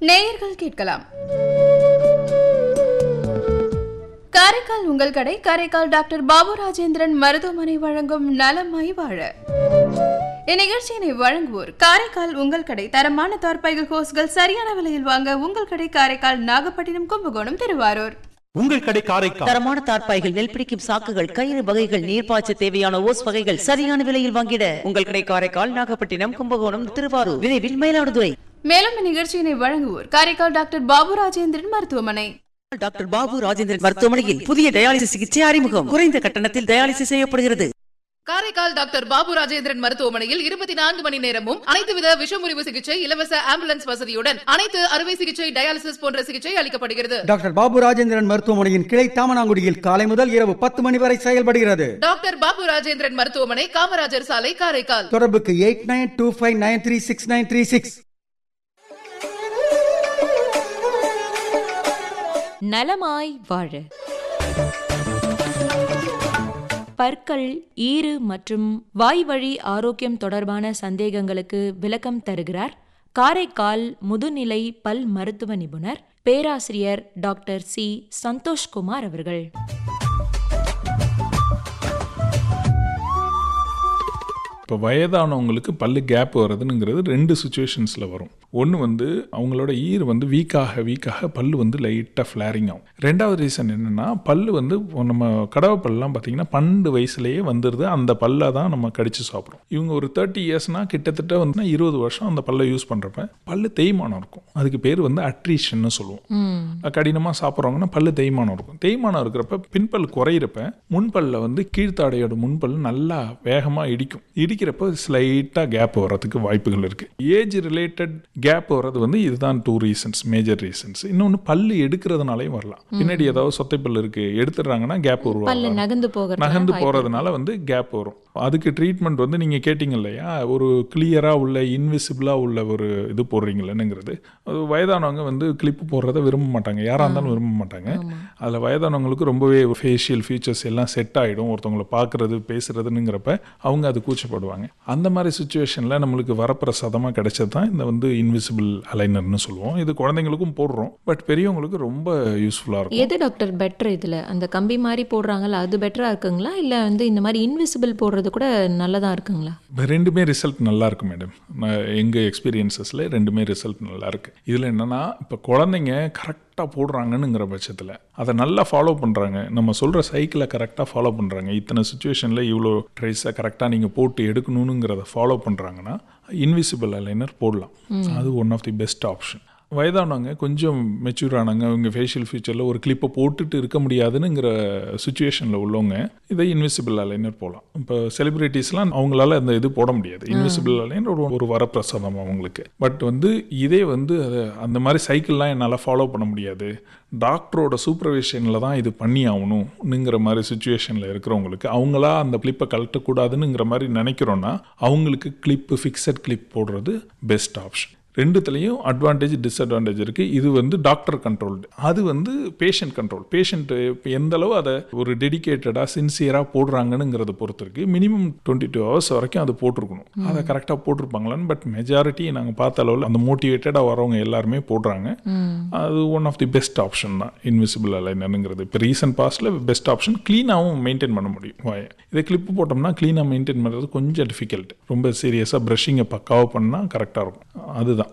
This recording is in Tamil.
நேயர்கள் கேட்கலாம் காரைக்கால் உங்கள் கடை காரைக்கால் டாக்டர் பாபு ராஜேந்திரன் மருத்துவமனை வழங்கும் நலமாய் வாழ இந்நிகழ்ச்சியினை வழங்குவோர் காரைக்கால் உங்கள் கடை தரமான தார்பாய்கள் ஹோஸ்கள் சரியான விலையில் வாங்க உங்கள் கடை காரைக்கால் நாகப்பட்டினம் கும்பகோணம் திருவாரூர் உங்கள் கடை காரைக்கால் தரமான தார்ப்பாய்கள் நெல் பிடிக்கும் சாக்குகள் கயிறு வகைகள் நீர்ப்பாய்ச்ச தேவையான ஓஸ் வகைகள் சரியான விலையில் வாங்கிட உங்கள் கடை காரைக்கால் நாகப்பட்டினம் கும்பகோணம் திருவாரூர் விரைவில் மயிலாடுதுறை மேலும் இந்நிகழ்ச்சியினை வழங்குவோர் காரைக்கால் டாக்டர் பாபு ராஜேந்திரன் மருத்துவமனை டாக்டர் பாபு ராஜேந்திரன் மருத்துவமனையில் புதிய டயாலிசிஸ் சிகிச்சை அறிமுகம் குறைந்த கட்டணத்தில் டயாலிசிஸ் செய்யப்படுகிறது காரைக்கால் டாக்டர் பாபு ராஜேந்திரன் மருத்துவமனையில் இருபத்தி நான்கு மணி நேரமும் அனைத்து வித விஷமுறிவு சிகிச்சை இலவச ஆம்புலன்ஸ் வசதியுடன் அனைத்து அறுவை சிகிச்சை டயாலிசிஸ் போன்ற சிகிச்சை அளிக்கப்படுகிறது டாக்டர் பாபு ராஜேந்திரன் மருத்துவமனையின் கிளை தாமனாங்குடியில் காலை முதல் இரவு பத்து மணி வரை செயல்படுகிறது டாக்டர் பாபு ராஜேந்திரன் மருத்துவமனை காமராஜர் சாலை காரைக்கால் தொடர்புக்கு eight nine two five nine three six nine three six நலமாய் வாழ பற்கள் ஈறு மற்றும் வாய்வழி ஆரோக்கியம் தொடர்பான சந்தேகங்களுக்கு விளக்கம் தருகிறார் காரைக்கால் முதுநிலை பல் மருத்துவ நிபுணர் பேராசிரியர் டாக்டர் சி சந்தோஷ்குமார் அவர்கள் இப்போ வயதானவங்களுக்கு பல்லு கேப் வர்றதுங்கிறது ரெண்டு சுச்சுவேஷன்ஸில் வரும் ஒன்று வந்து அவங்களோட ஈர் வந்து வீக்காக வீக்காக பல்லு வந்து லைட்டாக ஃப்ளாரிங் ஆகும் ரெண்டாவது ரீசன் என்னென்னா பல்லு வந்து நம்ம கடவை பல்லாம் பார்த்தீங்கன்னா பன்னெண்டு வயசுலேயே வந்துடுது அந்த பல்லை தான் நம்ம கடிச்சு சாப்பிட்றோம் இவங்க ஒரு தேர்ட்டி இயர்ஸ்னால் கிட்டத்தட்ட வந்து இருபது வருஷம் அந்த பல்லை யூஸ் பண்ணுறப்ப பல்லு தேய்மானம் இருக்கும் அதுக்கு பேர் வந்து அட்ரீஷன்னு சொல்லுவோம் கடினமாக சாப்பிட்றவங்கன்னா பல்லு தேய்மானம் இருக்கும் தேய்மானம் இருக்கிறப்ப பின்பல் குறையிறப்ப முன்பல்ல வந்து கீழ்த்தாடையோட முன்பல் நல்லா வேகமாக இடிக்கும் இடிக்கிறப்ப ஸ்லைட்டாக கேப் வர்றதுக்கு வாய்ப்புகள் இருக்குது ஏஜ் ரிலேட்டட் கேப் வர்றது வந்து இதுதான் டூ ரீசன்ஸ் மேஜர் ரீசன்ஸ் இன்னொன்று பல்லு எடுக்கிறதுனாலையும் வரலாம் பின்னாடி ஏதாவது சொத்தை பல்லு இருக்குது எடுத்துடுறாங்கன்னா கேப் பல்லு உருவாகும் நகர்ந்து போகிறது நகர்ந்து போகிறதுனால வந்து கேப் வரும் அதுக்கு ட்ரீட்மெண்ட் வந்து நீங்கள் கேட்டிங்க இல்லையா ஒரு கிளியராக உள்ள இன்விசிபிளாக உள்ள ஒரு இது போடுறீங்களேனுங்கிறது அது வயதானவங்க வந்து கிளிப்பு போடுறத விரும்ப மாட்டாங்க யாராக இருந்தாலும் விரும்ப மாட்டாங்க அதில் வயதானவங்களுக்கு ரொம்பவே ஃபேஷியல் ஃபீச்சர்ஸ் எல்லாம் செட் ஆகிடும் ஒருத்தவங்களை பார்க்குறது பேசுறதுங்கிறப்ப அவங்க அது கூச்சப்படுவாங்க அந்த மாதிரி சுச்சுவேஷனில் நம்மளுக்கு வரப்பிரசாதமாக கிடைச்சது தான் இந்த வந்து இன்விசிபிள் அலைனர்னு சொல்லுவோம் இது குழந்தைங்களுக்கும் போடுறோம் பட் பெரியவங்களுக்கு ரொம்ப யூஸ்ஃபுல்லாக இருக்கும் எது டாக்டர் பெட்டர் இதில் அந்த கம்பி மாதிரி போடுறாங்கல்ல அது பெட்டராக இருக்குங்களா இல்லை வந்து இந்த மாதிரி இன்விசிபிள் போடுறது கூட நல்லதாக இருக்குங்களா இப்ப ரெண்டுமே ரிசல்ட் நல்லா இருக்கு மேடம் நான் எங்கள் எக்ஸ்பீரியன்சஸில் ரெண்டுமே ரிசல்ட் நல்லா இருக்கு இதில் என்னன்னா இப்போ குழந்தைங்க கரெக்டாக போடுறாங்கன்னுங்கிற பட்சத்தில் அதை நல்லா ஃபாலோ பண்ணுறாங்க நம்ம சொல்கிற சைக்கிளை கரெக்டாக ஃபாலோ பண்ணுறாங்க இத்தனை சுச்சுவேஷனில் இவ்வளோ ட்ரைஸை கரெக்டாக நீங்கள் போட்டு எடுக்கணுங்கிறத ஃபாலோ பண்ணுறாங்கன்னா இன்விசிபிள் அலைனர் போடலாம் அது one of the best option வயதானவங்க கொஞ்சம் மெச்சூர் ஆனவங்க அவங்க ஃபேஷியல் ஃபியூச்சரில் ஒரு கிளிப்பை போட்டுட்டு இருக்க முடியாதுங்கிற சுச்சுவேஷனில் உள்ளவங்க இதை இன்விசிபிள் அலைனர் போகலாம் இப்போ செலிபிரிட்டிஸ்லாம் அவங்களால அந்த இது போட முடியாது இன்விசிபிள் அலைனர் ஒரு ஒரு வரப்பிரசாதம் அவங்களுக்கு பட் வந்து இதே வந்து அதை அந்த மாதிரி சைக்கிள்லாம் என்னால் ஃபாலோ பண்ண முடியாது டாக்டரோட சூப்பர்விஷனில் தான் இது பண்ணி ஆகணும்னுங்கிற மாதிரி சுச்சுவேஷனில் இருக்கிறவங்களுக்கு அவங்களா அந்த கிளிப்பை கழட்டக்கூடாதுன்னுங்கிற மாதிரி நினைக்கிறோன்னா அவங்களுக்கு கிளிப்பு ஃபிக்ஸட் கிளிப் போடுறது பெஸ்ட் ஆப்ஷன் ரெண்டுத்துலேயும் அட்வான்டேஜ் டிஸ்அட்வான்டேஜ் இருக்குது இது வந்து டாக்டர் கண்ட்ரோல்டு அது வந்து பேஷண்ட் கண்ட்ரோல் பேஷண்ட் இப்போ எந்த அளவு அதை ஒரு டெடிகேட்டடாக சின்சியராக போடுறாங்கன்னுங்கிறத பொறுத்து இருக்குது மினிமம் டுவெண்ட்டி டூ ஹவர்ஸ் வரைக்கும் அது போட்டிருக்கணும் அதை கரெக்டாக போட்டிருப்பாங்களான்னு பட் மெஜாரிட்டி நாங்கள் பார்த்த அளவில் அந்த மோட்டிவேட்டடாக வரவங்க எல்லாருமே போடுறாங்க அது one of the best option தான் இன்விசிபிள் அலைனருங்கிறது இப்போ ரீசன்ட் பாஸ்டில் பெஸ்ட் ஆப்ஷன் க்ளீனாகவும் மெயின்டைன் பண்ண முடியும் வாயை இதை கிளிப்பு போட்டோம்னா க்ளீனாக மெயின்டைன் பண்ணுறது கொஞ்சம் டிஃபிகல்ட் ரொம்ப சீரியஸாக ப்ரஷிங்கை பக்காவாக பண்ணால் கரெக்டாக இருக்கும் அதுதான்